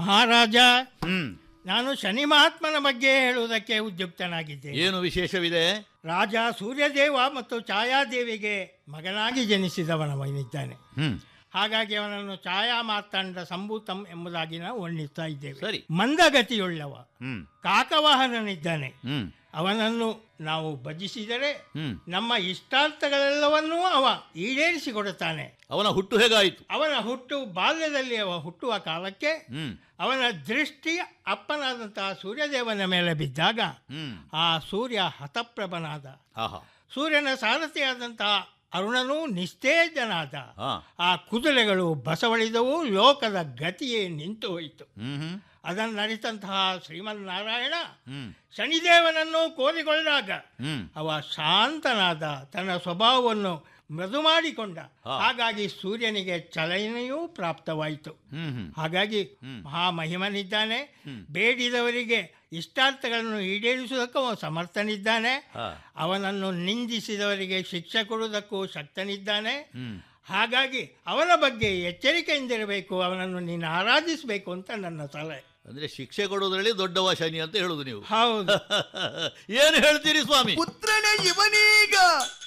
ಮಹಾರಾಜ ಹ್ಮ್ ನಾನು ಶನಿ ಮಹಾತ್ಮನ ಬಗ್ಗೆ ಹೇಳುವುದಕ್ಕೆ ಉದ್ಯುಕ್ತನಾಗಿದ್ದೇನೆ ಏನು ವಿಶೇಷವಿದೆ ರಾಜ ಸೂರ್ಯದೇವ ಮತ್ತು ಛಾಯಾದೇವಿಗೆ ಮಗನಾಗಿ ಜನಿಸಿದವನವನಿದ್ದಾನೆ ಹ್ಮ್ ಹಾಗಾಗಿ ಅವನನ್ನು ಛಾಯಾ ಮಾರ್ತಾಂಡ ಸಂಭೂತಂ ಎಂಬುದಾಗಿ ನಾವು ವರ್ಣಿಸ್ತಾ ಇದ್ದೇವೆ ಸರಿ. ಮಂದಗತಿಯುಳ್ಳವ ಹ್ಮ್ ಕಾಕವಾಹನನಿದ್ದಾನೆ ಹ್ಮ್ ಅವನನ್ನು ನಾವು ಭಜಿಸಿದರೆ ಹ್ಮ್ ನಮ್ಮ ಇಷ್ಟಾರ್ಥಗಳೆಲ್ಲವನ್ನೂ ಅವ ಈಡೇರಿಸಿಕೊಡುತ್ತಾನೆ ಅವನ ಹುಟ್ಟು ಹೇಗಾಯಿತು ಅವನ ಹುಟ್ಟು ಬಾಲ್ಯದಲ್ಲಿ ಅವ ಹುಟ್ಟುವ ಕಾಲಕ್ಕೆ ಹ್ಮ್ ಅವನ ದೃಷ್ಟಿ ಅಪ್ಪನಾದಂತಹ ಸೂರ್ಯದೇವನ ಮೇಲೆ ಬಿದ್ದಾಗ ಹ್ಮ್ ಆ ಸೂರ್ಯ ಹತಪ್ರಭನಾದ ಆಹಾ ಸೂರ್ಯನ ಸಾರಥಿಯಾದಂತಹ ಅರುಣನೂ ನಿಸ್ತೇಜನಾದ ಹಾ ಆ ಕುದುರೆಗಳು ಬಸವಳಿದವು ಲೋಕದ ಗತಿಯೇ ನಿಂತು ಹೋಯಿತು ಹ್ಮ್ ಹ್ಮ್ ಅದನ್ನು ಅರಿತಂತಹ ಶ್ರೀಮನ್ನಾರಾಯಣ ಹ್ಮ್ ಶನಿದೇವನನ್ನು ಕೋರಿಕೊಂಡಾಗ ಹ್ಮ್ ಅವ ಶಾಂತನಾದ ತನ್ನ ಸ್ವಭಾವವನ್ನು ಮೃದು ಮಾಡಿಕೊಂಡ ಹಾ. ಹಾಗಾಗಿ ಸೂರ್ಯನಿಗೆ ಚಲನೆಯೂ ಪ್ರಾಪ್ತವಾಯಿತು ಹ್ಮ್ ಹ್ಮ್ ಹಾಗಾಗಿ ಹ್ಮ್. ಮಹಾಮಹಿಮನಿದ್ದಾನೆ ಹ್ಮ್. ಬೇಡಿದವರಿಗೆ ಇಷ್ಟಾರ್ಥಗಳನ್ನು ಈಡೇರಿಸುವುದಕ್ಕೂ ಅವನು ಸಮರ್ಥನಿದ್ದಾನೆ ಹಾ ಅವನನ್ನು ನಿಂದಿಸಿದವರಿಗೆ ಶಿಕ್ಷೆ ಕೊಡುವುದಕ್ಕೂ ಶಕ್ತನಿದ್ದಾನೆ ಹ್ಮ್ ಹಾಗಾಗಿ ಅವನ ಬಗ್ಗೆ ಎಚ್ಚರಿಕೆಯಿಂದಿರಬೇಕು ಅವನನ್ನು ನೀನು ಆರಾಧಿಸಬೇಕು ಅಂತ ನನ್ನ ಸಲಹೆ ಅಂದ್ರೆ ಶಿಕ್ಷೆ ಕೊಡೋದ್ರಲ್ಲಿ ದೊಡ್ಡವ ಶನಿ ಅಂತ ಹೇಳುದು ನೀವು ಹೌದು ಏನು ಹೇಳ್ತೀರಿ ಸ್ವಾಮಿ ಪುತ್ರನೇ ಇವನೀಗ